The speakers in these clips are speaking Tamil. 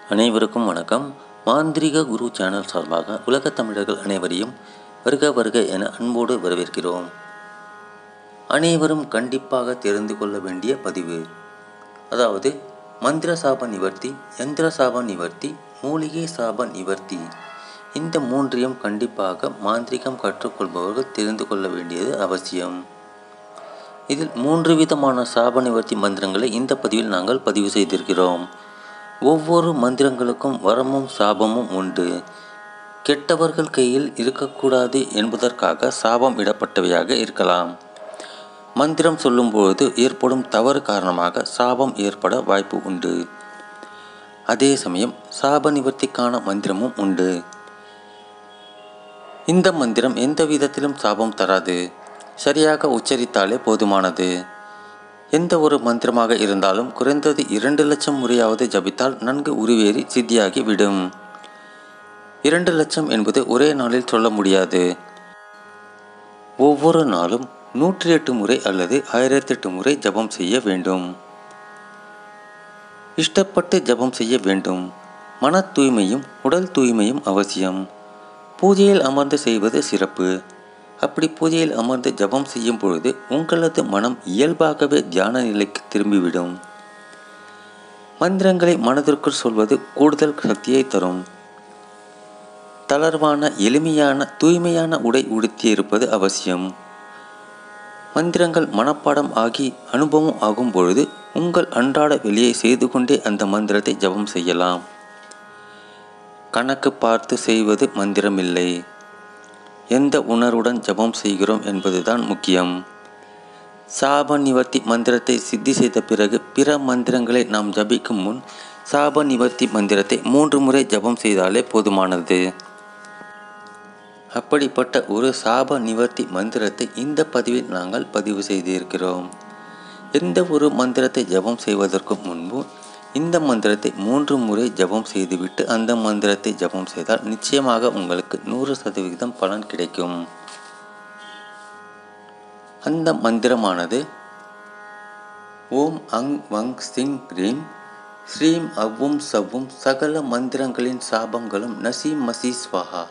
அனைவருக்கும் வணக்கம் மாந்திரிக குரு சேனல் சார்பாக உலகத் தமிழர்கள் அனைவரையும் வருக வருக என அன்போடு வரவேற்கிறோம் அனைவரும் கண்டிப்பாக தெரிந்து கொள்ள வேண்டிய பதிவு அதாவது மந்திர சாப நிவர்த்தி யந்திர சாப நிவர்த்தி மூலிகை சாப நிவர்த்தி இந்த மூன்றையும் கண்டிப்பாக மாந்திரிகம் கற்றுக்கொள்பவர்கள் தெரிந்து கொள்ள வேண்டியது அவசியம் இதில் மூன்று விதமான சாப நிவர்த்தி மந்திரங்களை இந்த பதிவில் நாங்கள் பதிவு செய்திருக்கிறோம் ஒவ்வொரு மந்திரங்களுக்கும் வரமும் சாபமும் உண்டு கெட்டவர்கள் கையில் இருக்கக்கூடாது என்பதற்காக சாபம் இடப்பட்டவையாக இருக்கலாம் மந்திரம் சொல்லும்போது ஏற்படும் தவறு காரணமாக சாபம் ஏற்பட வாய்ப்பு உண்டு அதே சமயம் சாப நிவர்த்திக்கான மந்திரமும் உண்டு இந்த மந்திரம் எந்த விதத்திலும் சாபம் தராது சரியாக உச்சரித்தாலே போதுமானது எந்த ஒரு மந்திரமாக இருந்தாலும் குறைந்தது இரண்டு லட்சம் முறையாவது ஜபித்தால் நன்கு உருவேறி சித்தியாகி விடும் இரண்டு லட்சம் என்பது ஒரே நாளில் சொல்ல முடியாது ஒவ்வொரு நாளும் நூற்றி எட்டு முறை அல்லது ஆயிரத்தி எட்டு முறை ஜபம் செய்ய வேண்டும் இஷ்டப்பட்டு ஜபம் செய்ய வேண்டும் மன தூய்மையும் உடல் தூய்மையும் அவசியம் பூஜையில் அமர்ந்து செய்வது சிறப்பு அப்படி பூஜையில் அமர்ந்து ஜபம் செய்யும் பொழுது உங்களது மனம் இயல்பாகவே தியான நிலைக்கு திரும்பிவிடும் மந்திரங்களை மனதிற்குள் சொல்வது கூடுதல் சக்தியை தரும் தளர்வான எளிமையான தூய்மையான உடை உடுத்தியிருப்பது அவசியம் மந்திரங்கள் மனப்பாடம் ஆகி அனுபவம் ஆகும் பொழுது உங்கள் அன்றாட வெளியை செய்து கொண்டே அந்த மந்திரத்தை ஜபம் செய்யலாம் கணக்கு பார்த்து செய்வது மந்திரமில்லை எந்த உணர்வுடன் ஜபம் செய்கிறோம் என்பதுதான் முக்கியம் சாப நிவர்த்தி மந்திரத்தை சித்தி செய்த பிறகு பிற மந்திரங்களை நாம் ஜபிக்கும் முன் சாப நிவர்த்தி மந்திரத்தை மூன்று முறை ஜபம் செய்தாலே போதுமானது அப்படிப்பட்ட ஒரு சாப நிவர்த்தி மந்திரத்தை இந்த பதிவில் நாங்கள் பதிவு செய்திருக்கிறோம் எந்த ஒரு மந்திரத்தை ஜபம் செய்வதற்கு முன்பு இந்த மந்திரத்தை மூன்று முறை ஜபம் செய்துவிட்டு அந்த மந்திரத்தை ஜபம் செய்தால் நிச்சயமாக உங்களுக்கு நூறு சதவிகிதம் பலன் கிடைக்கும் அந்த மந்திரமானது ஓம் அங் வங் சிங் ரீம் ஸ்ரீம் அவ்வும் சவ்வும் சகல மந்திரங்களின் சாபங்களும் நசீம் மசி ஸ்வஹா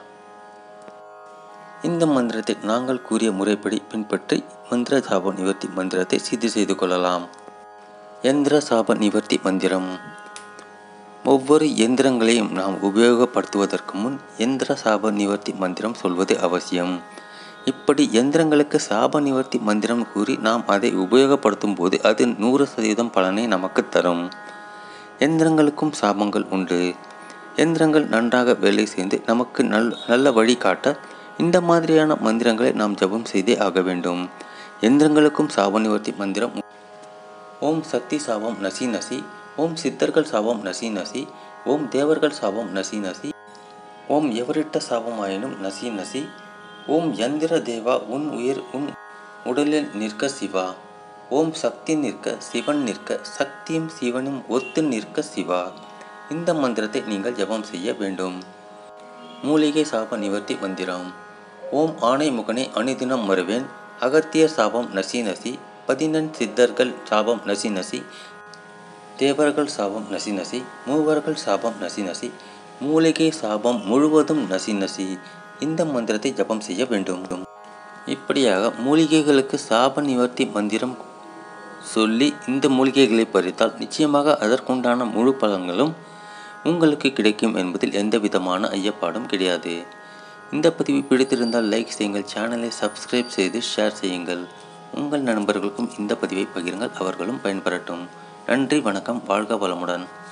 இந்த மந்திரத்தை நாங்கள் கூறிய முறைப்படி பின்பற்றி மந்திர சாப நிவர்த்தி மந்திரத்தை சித்தி செய்து கொள்ளலாம் எந்திர சாப நிவர்த்தி மந்திரம் ஒவ்வொரு எந்திரங்களையும் நாம் உபயோகப்படுத்துவதற்கு முன் எந்திர சாப நிவர்த்தி மந்திரம் சொல்வது அவசியம் இப்படி எந்திரங்களுக்கு சாப நிவர்த்தி மந்திரம் கூறி நாம் அதை உபயோகப்படுத்தும் போது அது நூறு சதவீதம் பலனை நமக்கு தரும் எந்திரங்களுக்கும் சாபங்கள் உண்டு எந்திரங்கள் நன்றாக வேலை செய்து நமக்கு நல் நல்ல வழி காட்ட இந்த மாதிரியான மந்திரங்களை நாம் ஜபம் செய்தே ஆக வேண்டும் எந்திரங்களுக்கும் சாப நிவர்த்தி மந்திரம் ஓம் சக்தி சாபம் நசி நசி ஓம் சித்தர்கள் சாபம் நசி நசி ஓம் தேவர்கள் சாபம் நசி நசி ஓம் எவரிட்ட சாபமாயினும் நசி நசி ஓம் யந்திர தேவா உன் உயிர் உன் உடலில் நிற்க சிவா ஓம் சக்தி நிற்க சிவன் நிற்க சக்தியும் சிவனும் ஒத்து நிற்க சிவா இந்த மந்திரத்தை நீங்கள் ஜபம் செய்ய வேண்டும் மூலிகை சாப நிவர்த்தி மந்திரம் ஓம் ஆணை முகனை அணிதினம் மறுவேன் அகத்திய சாபம் நசி நசி பதினெண் சித்தர்கள் சாபம் நசி நசி தேவர்கள் சாபம் நசி நசி மூவர்கள் சாபம் நசி நசி மூலிகை சாபம் முழுவதும் நசி நசி இந்த மந்திரத்தை ஜபம் செய்ய வேண்டும் இப்படியாக மூலிகைகளுக்கு சாப நிவர்த்தி மந்திரம் சொல்லி இந்த மூலிகைகளை பறித்தால் நிச்சயமாக அதற்குண்டான முழு பலன்களும் உங்களுக்கு கிடைக்கும் என்பதில் எந்த விதமான ஐயப்பாடும் கிடையாது இந்த பதிவு பிடித்திருந்தால் லைக் செய்யுங்கள் சேனலை சப்ஸ்கிரைப் செய்து ஷேர் செய்யுங்கள் உங்கள் நண்பர்களுக்கும் இந்த பதிவை பகிருங்கள் அவர்களும் பயன்பெறட்டும் நன்றி வணக்கம் வாழ்க வளமுடன்